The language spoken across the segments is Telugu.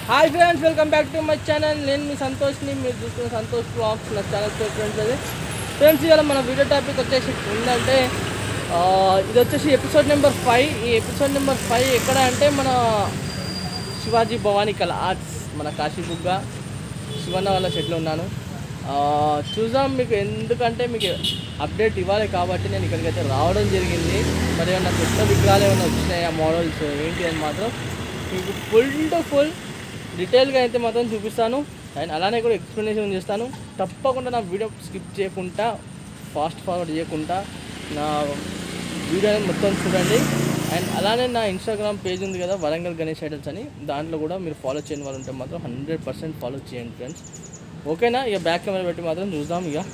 hi friends welcome back to my channel నేను మీ సంతోష్ని మీరు చూస్తున్న సంతోష్ బ్లాగ్స్ నా ఛానల్ పేరు ఫ్రెండ్స్ అది ఫ్రెండ్స్ ఇవాళ మన వీడియో టాపిక్ వచ్చేసి ఏంటంటే ఆ, ఇది వచ్చేసి ఎపిసోడ్ నెంబర్ ఫైవ్ ఈ ఎపిసోడ్ నెంబర్ ఫైవ్ ఎక్కడ అంటే మన శివాజీ భవానీ కళ ఆర్ట్స్ మన కాశీబుగ్గ శివన్న వాళ్ళ షెడ్లో ఉన్నాను ఆ, చూద్దాం మీకు ఎందుకంటే మీకు అప్డేట్ ఇవ్వాలి కాబట్టి నేను ఇక్కడికైతే రావడం జరిగింది మరి ఏమన్నా కొత్త విగ్రహాలు ఏమైనా వచ్చినాయి ఆ మోడల్స్ ఏంటి అని మాత్రం మీకు ఫుల్ టు ఫుల్ డీటెయిల్గా అయితే మాత్రం చూపిస్తాను అండ్ అలానే కూడా ఎక్స్ప్లెనేషన్ చేస్తాను తప్పకుండా నా వీడియో స్కిప్ చేయకుండా ఫాస్ట్ ఫార్వర్డ్ చేయకుండా నా వీడియోని మొత్తం చూడండి అండ్ అలానే నా ఇన్స్టాగ్రామ్ పేజ్ ఉంది కదా వరంగల్ గణేష్ ఐడల్స్ అని దాంట్లో కూడా మీరు ఫాలో చేయని వాళ్ళు ఉంటే మాత్రం హండ్రెడ్ పర్సెంట్ ఫాలో చేయండి ఫ్రెండ్స్ ఓకేనా ఇక బ్యాక్ కెమెరా పెట్టి మాత్రం చూద్దాం ఇక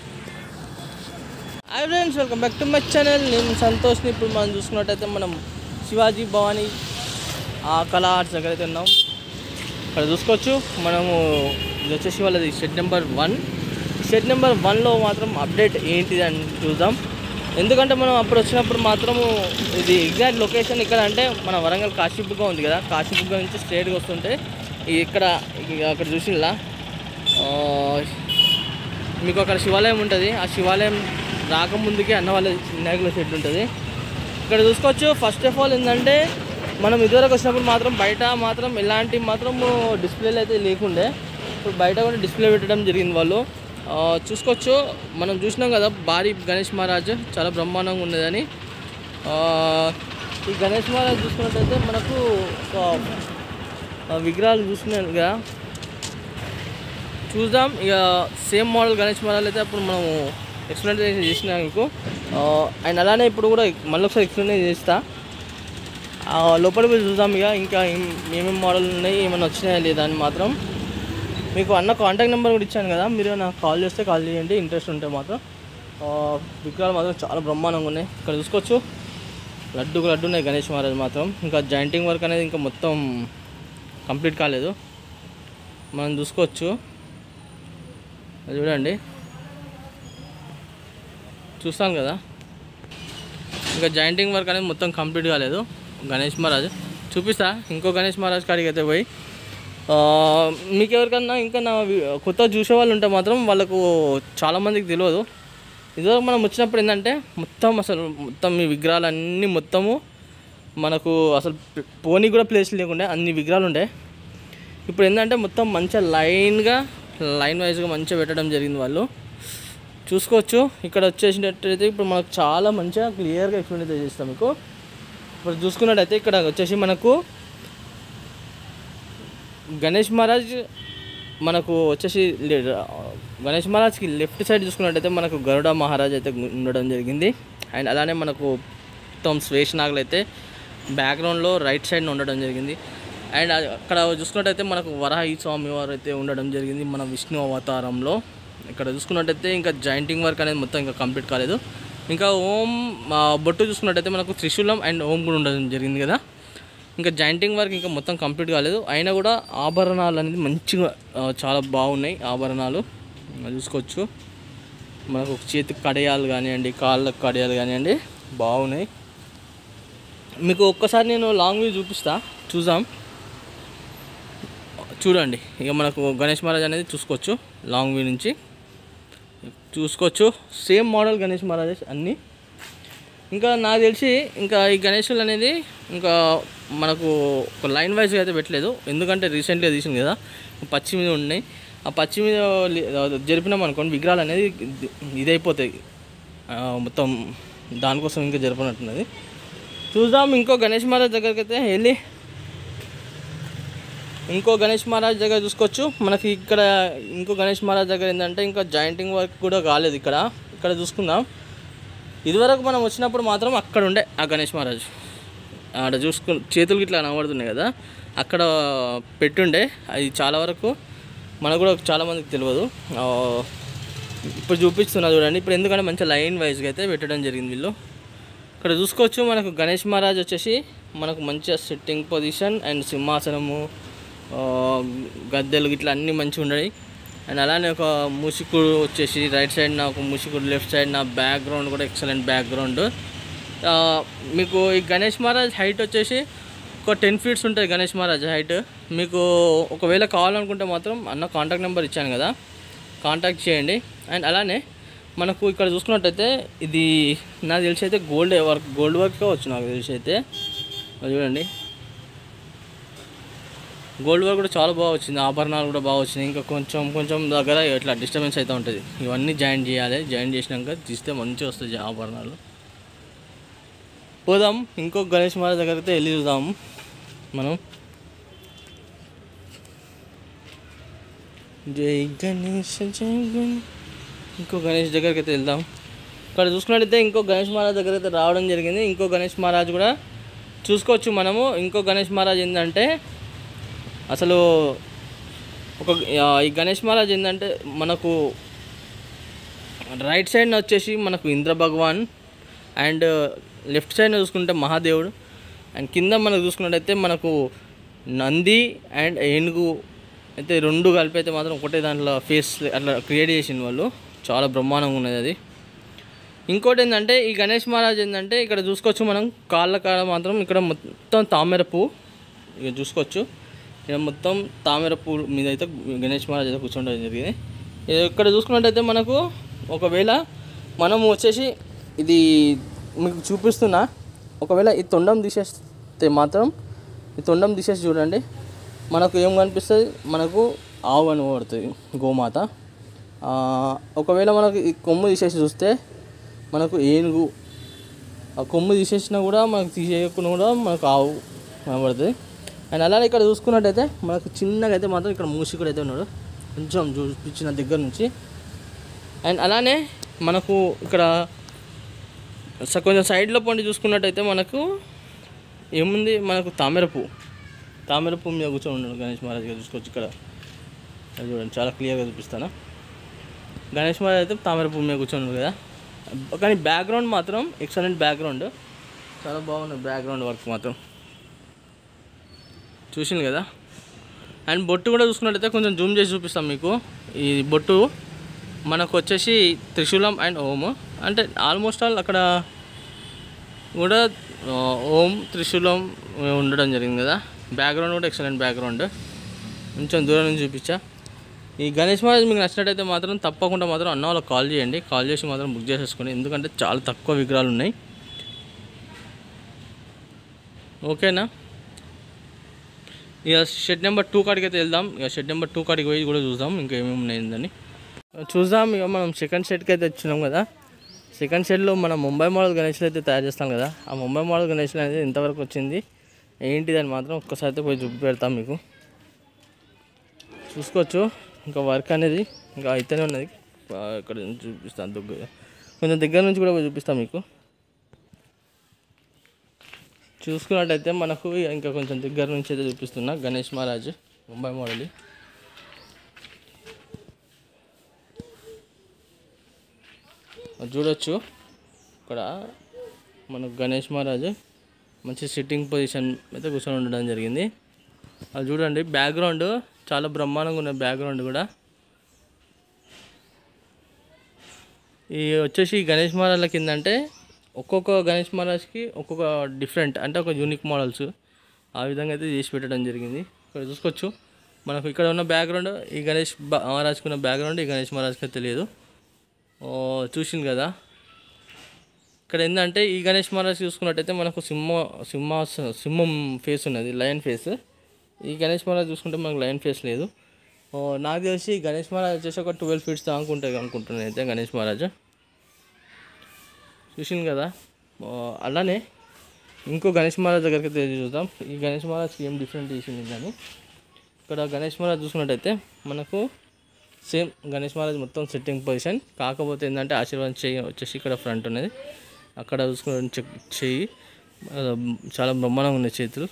hi friends welcome back to my channel నేను సంతోష్ని ఇప్పుడు మనం చూసుకున్నట్టయితే మనం శివాజీ భవానీ ఆ కళా ఆర్ట్స్ దగ్గర అయితే ఉన్నాం ఇక్కడ చూసుకోవచ్చు మనము ఇది వచ్చేసి వాళ్ళది shed number one shed number వన్లో మాత్రం అప్డేట్ ఏంటిది అని చూద్దాం ఎందుకంటే మనం అప్పుడు వచ్చినప్పుడు మాత్రము ఇది ఎగ్జాక్ట్ లొకేషన్ ఇక్కడ అంటే మన వరంగల్ కాశీబుగ్గ ఉంది కదా కాశీబుగ్గ నుంచి స్ట్రేట్గా వస్తుంటే ఈ ఇక్కడ ఇక అక్కడ చూసిలా మీకు అక్కడ శివాలయం ఉంటుంది ఆ శివాలయం రాకముందుకే అన్న వాళ్ళ వినాయకుల షెడ్ ఉంటుంది ఇక్కడ చూసుకోవచ్చు ఫస్ట్ ఆఫ్ ఆల్ ఏంటంటే మనం ఇదివరకు వచ్చినప్పుడు మాత్రం బయట మాత్రం ఎలాంటి మాత్రం డిస్ప్లేలు అయితే లేకుండే ఇప్పుడు బయట కూడా డిస్ప్లే పెట్టడం జరిగింది వాళ్ళు ఆ, చూసుకోవచ్చు మనం చూసినాం కదా భారీ గణేష్ మహారాజ్ చాలా బ్రహ్మాండంగా ఉన్నదని ఆ, ఈ గణేష్ మహారాజ్ చూసుకున్నట్టయితే మనకు ఒక ఆ, విగ్రహాలు చూసినాం కదా చూద్దాం ఇక సేమ్ మోడల్ గణేష్ మోడల్ అయితే అప్పుడు మనం ఎక్స్ప్లెయిన్ చేసిన మీకు అండ్ అలానే ఇప్పుడు కూడా మళ్ళీ ఒకసారి ఎక్స్ప్లెయిన్ చేస్తా ఆ, లోపల పోయి చూద్దాం ఇక ఇంకా ఏం- ఏమేమి మోడల్ ఉన్నాయి ఏమైనా వచ్చినాయా లేదా అని మాత్రం మీకు అన్న కాంటాక్ట్ నెంబర్ కూడా ఇచ్చాను కదా మీరు నాకు కాల్ చేస్తే కాల్ చేయండి ఇంట్రెస్ట్ ఉంటే మాత్రం ఆ, విగ్రహాలు మాత్రం చాలా బ్రహ్మాండంగా ఉన్నాయి ఇక్కడ చూసుకోవచ్చు లడ్డుకు లడ్డు ఉన్నాయి గణేష్ మహారాజ్ మాత్రం ఇంకా జాయింటింగ్ వర్క్ అనేది ఇంకా మొత్తం కంప్లీట్ కాలేదు మనం చూసుకోవచ్చు అది చూడండి చూస్తాను కదా ఇంకా జాయింటింగ్ వర్క్ అనేది మొత్తం కంప్లీట్ కాలేదు గణేష్ మహారాజ్ చూపిస్తా ఇంకో గణేష్ మహారాజ్ కాడికి అయితే పోయి ఆ, మీకు ఎవరికన్నా ఇంకా నా వి- కొత్త చూసే వాళ్ళు ఉంటే మాత్రం వాళ్ళకు చాలామందికి తెలియదు ఇదివరకు మనం వచ్చినప్పుడు ఏంటంటే మొత్తం అసలు మొత్తం ఈ విగ్రహాలు అన్నీ మొత్తము మనకు అసలు పోనీ కూడా ప్లేస్ లేకుండే అన్ని విగ్రహాలు ఉండే ఇప్పుడు ఏంటంటే మొత్తం మంచిగా లైన్గా లైన్ వైజ్గా మంచిగా పెట్టడం జరిగింది వాళ్ళు చూసుకోవచ్చు ఇక్కడ వచ్చేసినట్టయితే ఇప్పుడు మనకు చాలా మంచిగా క్లియర్గా ఎక్స్ప్లెయిన్ అయితే చేస్తాం మీకు ఇప్పుడు చూసుకున్నట్టయితే ఇక్కడ వచ్చేసి మనకు గణేష్ మహారాజ్ మనకు వచ్చేసి లే- గణేష్ మహారాజ్కి లెఫ్ట్ సైడ్ చూసుకున్నట్టయితే మనకు గరుడ మహారాజ్ అయితే ఉండడం జరిగింది అండ్ అలానే మనకు మొత్తం స్వేషనాగులు అయితే బ్యాక్గ్రౌండ్లో రైట్ సైడ్ ఉండడం జరిగింది అండ్ అది- అక్కడ చూసుకున్నట్టయితే మనకు వరాహి స్వామి వారు అయితే ఉండడం జరిగింది మన విష్ణు అవతారంలో ఇక్కడ చూసుకున్నట్టయితే ఇంకా జాయింటింగ్ వర్క్ అనేది మొత్తం ఇంకా కంప్లీట్ కాలేదు ఇంకా ఓం ఆ, బొట్టు చూసుకున్నట్టయితే మనకు త్రిశూలం అండ్ ఓం కూడా ఉండడం జరిగింది కదా ఇంకా జాయింటింగ్ వర్క్ ఇంకా మొత్తం కంప్లీట్ కాలేదు అయినా కూడా ఆభరణాలు అనేది మంచిగా ఆ, చాలా బాగున్నాయి ఆభరణాలు అది చూసుకోవచ్చు మనకు చేతికి కడియాలు కానివ్వండి కాళ్ళకు కడియాలు కానివ్వండి బాగున్నాయి మీకు ఒక్కసారి నేను లాంగ్ వ్యూ చూపిస్తా చూద్దాం చూడండి ఇక మనకు గణేష్ మహారాజ్ అనేది చూసుకోవచ్చు లాంగ్ వ్యూ నుంచి చూసుకోవచ్చు సేమ్ మోడల్ గణేష్ మహారాజ్ అన్నీ ఇంకా నాకు తెలిసి ఇంకా ఈ గణేషులు అనేది ఇంకా మనకు ఒక లైన్ వైజ్గా అయితే పెట్టలేదు ఎందుకంటే రీసెంట్గా తీసింది కదా పచ్చి మీద ఉన్నాయి ఆ పచ్చి మీద li- జరిపినాం అనుకోండి విగ్రహాలు అనేది ఇది- ఇదైపోతాయి ఆ, మొత్తం దానికోసం ఇంకా జరపనట్టున్నది చూద్దాం ఇంకో గణేష్ మహారాజ్ దగ్గరికి అయితే వెళ్ళి ఇంకో గణేష్ మహారాజ్ దగ్గర చూసుకోవచ్చు మనకి ఇక్కడ ఇంకో గణేష్ మహారాజ్ దగ్గర ఏంటంటే ఇంకా జాయింటింగ్ వర్క్ కూడా కాలేదు ఇక్కడ ఇక్కడ చూసుకుందాం ఇదివరకు మనం వచ్చినప్పుడు మాత్రం అక్కడ ఉండే ఆ గణేష్ మహారాజ్ ఆడ చూసుకు చేతులు ఇట్లా కనబడుతున్నాయి కదా అక్కడ పెట్టుండే అది చాలా వరకు మనకు కూడా చాలామందికి తెలియదు ఆ, ఇప్పుడు చూపిస్తున్నా చూడండి ఇప్పుడు ఎందుకంటే మంచి లైన్ వైజ్గా అయితే పెట్టడం జరిగింది వీళ్ళు ఇక్కడ చూసుకోవచ్చు మనకు గణేష్ మహారాజ్ వచ్చేసి మనకు మంచిగా సిట్టింగ్ పొజిషన్ అండ్ సింహాసనము ఆ, గద్దెలు ఇట్లా అన్నీ మంచిగా ఉన్నాయి అండ్ అలానే ఒక మూసికుడు వచ్చేసి రైట్ సైడ్ నా ఒక మూసికుడు లెఫ్ట్ సైడ్ నా బ్యాక్గ్రౌండ్ కూడా ఎక్సలెంట్ బ్యాక్గ్రౌండ్ మీకు ఈ గణేష్ మహారాజ్ హైట్ వచ్చేసి ఒక టెన్ ఫీట్స్ ఉంటుంది గణేష్ మహారాజ్ హైట్ మీకు ఒకవేళ కావాలనుకుంటే మాత్రం అన్న కాంటాక్ట్ నెంబర్ ఇచ్చాను కదా కాంటాక్ట్ చేయండి అండ్ అలానే మనకు ఇక్కడ చూసుకున్నట్టయితే ఇది నాకు తెలిసి అయితే గోల్డ్ వర్క్ గోల్డ్ వర్క్ కావచ్చు నాకు తెలిసి అయితే అది చూడండి గోల్డ్ వర్క్ కూడా చాలా బాగా వచ్చింది ఆభరణాలు కూడా బాగా వచ్చినాయి ఇంకా కొంచెం కొంచెం దగ్గర ఇట్లా డిస్టర్బెన్స్ అయితే ఉంటుంది ఇవన్నీ జాయిన్ చేయాలి జాయిన్ చేసినాక తీస్తే మంచిగా వస్తుంది ఆభరణాలు పోదాం ఇంకో గణేష్ మహారాజ్ దగ్గర అయితే వెళ్ళి చూద్దాం మనం జై గణేష్ జై గణేష్ ఇంకో గణేష్ దగ్గరికి అయితే వెళ్దాం ఇక్కడ చూసుకున్నట్టయితే ఇంకో గణేష్ మహారాజ్ దగ్గర అయితే రావడం జరిగింది ఇంకో గణేష్ మహారాజ్ కూడా చూసుకోవచ్చు మనము ఇంకో గణేష్ మహారాజ్ ఏంటంటే అసలు ఒక ఆ, ఈ గణేష్ మహారాజ్ ఏంటంటే మనకు రైట్ సైడ్ వచ్చేసి మనకు Indra Bhagwan and left side చూసుకుంటే మహాదేవుడు అండ్ కింద మనకు చూసుకున్నట్టయితే మనకు నంది అండ్ ఏనుగు అయితే రెండు కలిపి అయితే మాత్రం ఒకటే దాంట్లో ఫేస్ అట్లా క్రియేట్ చేసింది వాళ్ళు చాలా బ్రహ్మాండంగా ఉన్నది అది ఇంకోటి ఏంటంటే ఈ గణేష్ మహారాజ్ ఏంటంటే ఇక్కడ చూసుకోవచ్చు మనం కాళ్ళ కాడ మాత్రం ఇక్కడ మొత్తం తామర పువ్వు ఇక చూసుకోవచ్చు ఇక్కడ మొత్తం తామర పువ్వు మీద అయితే గణేష్ మహారాజ్ అయితే కూర్చోవడం జరిగింది ఇది ఇక్కడ చూసుకున్నట్టయితే మనకు ఒకవేళ మనము వచ్చేసి ఇది మీకు చూపిస్తున్నా ఒకవేళ ఈ తొండం తీసేస్తే మాత్రం ఈ తొండం తీసేసి చూడండి మనకు ఏం కనిపిస్తుంది మనకు ఆవు కనబడుతుంది గోమాత ఆ, ఒకవేళ మనకు ఈ కొమ్ము తీసేసి చూస్తే మనకు ఏనుగు ఆ కొమ్ము తీసేసినా కూడా మనకు తీసేయకుండా కూడా మనకు ఆవు కనబడుతుంది అండ్ అలానే ఇక్కడ చూసుకున్నట్టయితే మనకు చిన్నగా అయితే మాత్రం ఇక్కడ మూసికుడు అయితే ఉన్నాడు కొంచెం చూపించిన దగ్గర నుంచి అండ్ అలానే మనకు ఇక్కడ స- కొంచెం సైడ్లో పండి చూసుకున్నట్టయితే మనకు ఏముంది మనకు తామర పువ్వు తామర పువ్వు మీద కూర్చొని ఉన్నాడు గణేష్ మహారాజ్ గారు చూసుకోవచ్చు ఇక్కడ అది చూడండి చాలా క్లియర్గా చూపిస్తాను గణేష్ మహారాజ్ అయితే తామర పువ్వు మీద కూర్చొని ఉన్నాడు కదా కానీ బ్యాక్గ్రౌండ్ మాత్రం ఎక్సలెంట్ బ్యాక్గ్రౌండ్ చాలా బాగుంది బ్యాక్గ్రౌండ్ వర్క్ మాత్రం చూసింది కదా అండ్ బొట్టు కూడా చూసుకున్నట్టయితే కొంచెం జూమ్ చేసి చూపిస్తాం మీకు ఈ బొట్టు మనకు వచ్చేసి త్రిశూలం అండ్ ఓం అంటే ఆల్మోస్ట్ ఆల్ అక్కడ కూడా ఆ, ఓం త్రిశూలం ఉండడం జరిగింది కదా బ్యాక్గ్రౌండ్ కూడా ఎక్సలెంట్ బ్యాక్గ్రౌండ్ కొంచెం దూరం నుంచి చూపించా ఈ గణేష్ మహారాజ్ మీకు నచ్చినట్టయితే మాత్రం తప్పకుండా మాత్రం అన్న వాళ్ళకి కాల్ చేయండి కాల్ చేసి మాత్రం బుక్ చేసేసుకోండి ఎందుకంటే చాలా తక్కువ విగ్రహాలు ఉన్నాయి ఓకేనా ఇక షెడ్ నెంబర్ టూ కాడికి అయితే వెళ్దాం ఇక షెడ్ నెంబర్ టూ కాడికి పోయి కూడా చూద్దాం ఇంకా ఏమేమి ఉన్నాయిందని చూద్దాం ఇక మనం సెకండ్ షెడ్కి అయితే వచ్చినాం కదా సెకండ్ షెడ్లో మనం ముంబై మోడల్ గణేష్లు అయితే తయారు చేస్తాం కదా ఆ ముంబై మోడల్ గణేష్లు అనేది ఇంతవరకు వచ్చింది ఏంటిదని మాత్రం ఒక్కసారి అయితే పోయి చూపి పెడతాం మీకు చూసుకోవచ్చు ఇంకా వర్క్ అనేది ఇంకా అయితేనే ఉన్నది ఆ, ఇక్కడ నుంచి చూపిస్తాను దగ్గర కొంచెం దగ్గర నుంచి కూడా పోయి చూపిస్తాం మీకు చూసుకున్నట్టయితే మనకు ఇంకా కొంచెం దగ్గర నుంచి అయితే చూపిస్తున్నా గణేష్ మహారాజ్ ముంబై మోడల్ అది చూడొచ్చు ఇక్కడ మనకు గణేష్ మహారాజ్ మంచి సిట్టింగ్ పొజిషన్ అయితే కూర్చొని ఉండడం జరిగింది అది చూడండి బ్యాక్గ్రౌండ్ చాలా బ్రహ్మాండంగా ఉన్న బ్యాక్గ్రౌండ్ కూడా ఈ వచ్చేసి ఈ గణేష్ మహారాజ్ల కింద అంటే ఒక్కొక్క గణేష్ మహారాజ్కి ఒక్కొక్క డిఫరెంట్ అంటే ఒక యూనిక్ మోడల్స్ ఆ విధంగా అయితే చేసి పెట్టడం జరిగింది ఇక్కడ చూసుకోవచ్చు మనకు ఇక్కడ ఉన్న బ్యాక్గ్రౌండ్ ఈ గణేష్ బా- మహారాజ్కి ఉన్న బ్యాక్గ్రౌండ్ ఈ గణేష్ మహారాజ్కి అయితే తెలియదు ఓ, చూసింది కదా ఇక్కడ ఏంటంటే ఈ గణేష్ మహారాజ్ చూసుకున్నట్టయితే మనకు సింహ సింహాస సింహం ఫేస్ ఉన్నది లయన్ ఫేస్ ఈ గణేష్ మహారాజ్ చూసుకుంటే మనకు లయన్ ఫేస్ లేదు ఓ, నాకు తెలిసి గణేష్ మహారాజ్ వచ్చేసి ఒక ట్వెల్వ్ ఫీట్స్ అనుకుంటుంది అనుకుంటున్నాను అయితే గణేష్ మహారాజ్ చూసింది కదా ఓ, అలానే ఇంకో గణేష్ మహారాజ్ దగ్గరికి అయితే వెళ్ళి చూద్దాం ఈ గణేష్ మహారాజ్కి ఏం డిఫరెంట్ చేసింది కానీ ఇక్కడ గణేష్ మహారాజ్ చూసుకున్నట్టయితే మనకు సేమ్ గణేష్ మహారాజ్ మొత్తం సెట్టింగ్ పొజిషన్ కాకపోతే ఏంటంటే ఆశీర్వాదం చెయ్యి వచ్చేసి ఇక్కడ ఫ్రంట్ ఉన్నది అక్కడ చూసుకున్న చెక్ చెయ్యి ఆ, చాలా బ్రహ్మాండంగా ఉన్నాయి చేతులు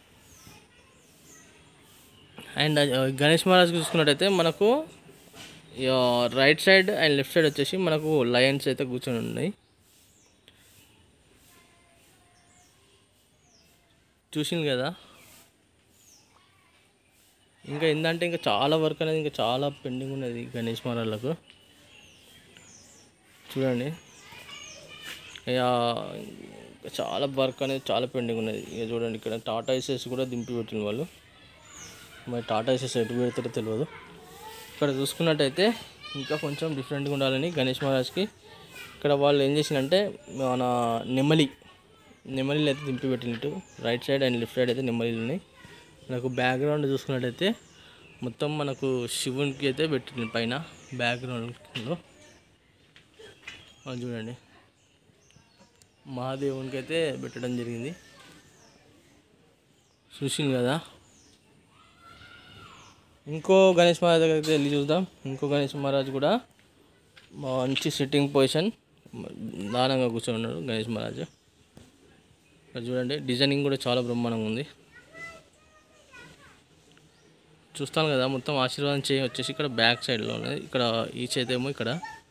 అండ్ ఆ, గణేష్ మహారాజ్ చూసుకున్నట్టయితే మనకు right side and left side వచ్చేసి మనకు లయన్స్ అయితే కూర్చొని ఉన్నాయి చూసింది కదా ఇంకా ఏంటంటే ఇంకా చాలా వర్క్ అనేది ఇంకా చాలా పెండింగ్ ఉన్నది గణేష్ మహారాజ్లకు చూడండి ఇక ఇంకా చాలా వర్క్ అనేది చాలా పెండింగ్ ఉన్నది ఇక చూడండి ఇక్కడ టాటా ఐసెస్ కూడా దింపి పెట్టిన వాళ్ళు మరి టాటా ఏసెస్ ఎటు పెడతారో తెలియదు ఇక్కడ చూసుకున్నట్టయితే ఇంకా కొంచెం డిఫరెంట్గా ఉండాలని గణేష్ మహారాజ్కి ఇక్కడ వాళ్ళు ఏం చేసిందంటే మన నెమలి నెమలిలు అయితే దింపి పెట్టినట్టు right side and left side అయితే నెమలిలు ఉన్నాయి మనకు బ్యాక్గ్రౌండ్ చూసుకున్నట్టయితే మొత్తం మనకు శివునికి అయితే పెట్టింది పైన బ్యాక్గ్రౌండ్లో అది చూడండి మహాదేవునికి అయితే పెట్టడం జరిగింది చూసింది కదా ఇంకో గణేష్ మహారాజ్ దగ్గరికి అయితే వెళ్ళి చూద్దాం ఇంకో గణేష్ మహారాజ్ కూడా మంచి సిట్టింగ్ పొజిషన్ దానంగా కూర్చొని ఉన్నాడు గణేష్ మహారాజ్ ఇక్కడ చూడండి డిజైనింగ్ కూడా చాలా బ్రహ్మాండంగా ఉంది చూస్తాను కదా మొత్తం ఆశీర్వాదం చేయి వచ్చేసి ఇక్కడ బ్యాక్ సైడ్లో ఉన్నది ఇక్కడ ఈ చేతేమో ఇక్కడ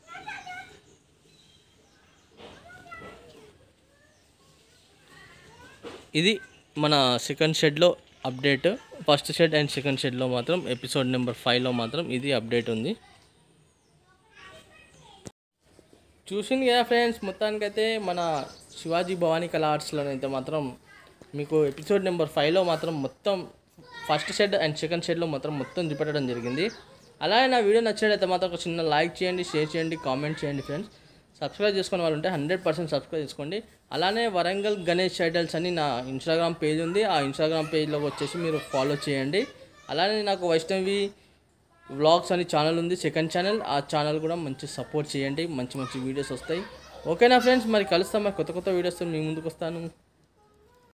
ఇది మన సెకండ్ షెడ్లో update first shed and second షెడ్లో మాత్రం ఎపిసోడ్ నెంబర్ ఫైవ్లో మాత్రం ఇది అప్డేట్ ఉంది చూసింది కదా ఫ్రెండ్స్ మొత్తానికైతే మన శివాజీ భవానీ కళా ఆర్ట్స్లో అయితే మాత్రం మీకు ఎపిసోడ్ నెంబర్ ఫైవ్లో మాత్రం మొత్తం ఫస్ట్ షెడ్ అండ్ సెకండ్ షెడ్లో మాత్రం మొత్తం చూపెట్టడం జరిగింది అలాగే నా వీడియో నచ్చినట్లయితే మాత్రం ఒక చిన్న లైక్ చేయండి షేర్ చేయండి కామెంట్ చేయండి ఫ్రెండ్స్ సబ్స్క్రైబ్ చేసుకునే వాళ్ళు ఉంటే హండ్రెడ్ పర్సెంట్ సబ్స్క్రైబ్ చేసుకోండి అలానే వరంగల్ గణేష్ టైటల్స్ అని నా ఇన్స్టాగ్రామ్ పేజ్ ఉంది ఆ ఇన్స్టాగ్రామ్ పేజ్లోకి వచ్చేసి మీరు ఫాలో చేయండి అలానే నాకు వైష్ణవి వ్లాగ్స్ అని ఛానల్ ఉంది సెకండ్ ఛానల్ ఆ ఛానల్ కూడా మంచి సపోర్ట్ చేయండి మంచి మంచి వీడియోస్ వస్తాయి ఓకేనా ఫ్రెండ్స్ మరి కలుస్తాం మరి కొత్త కొత్త వీడియోస్ మీ ముందుకు వస్తాను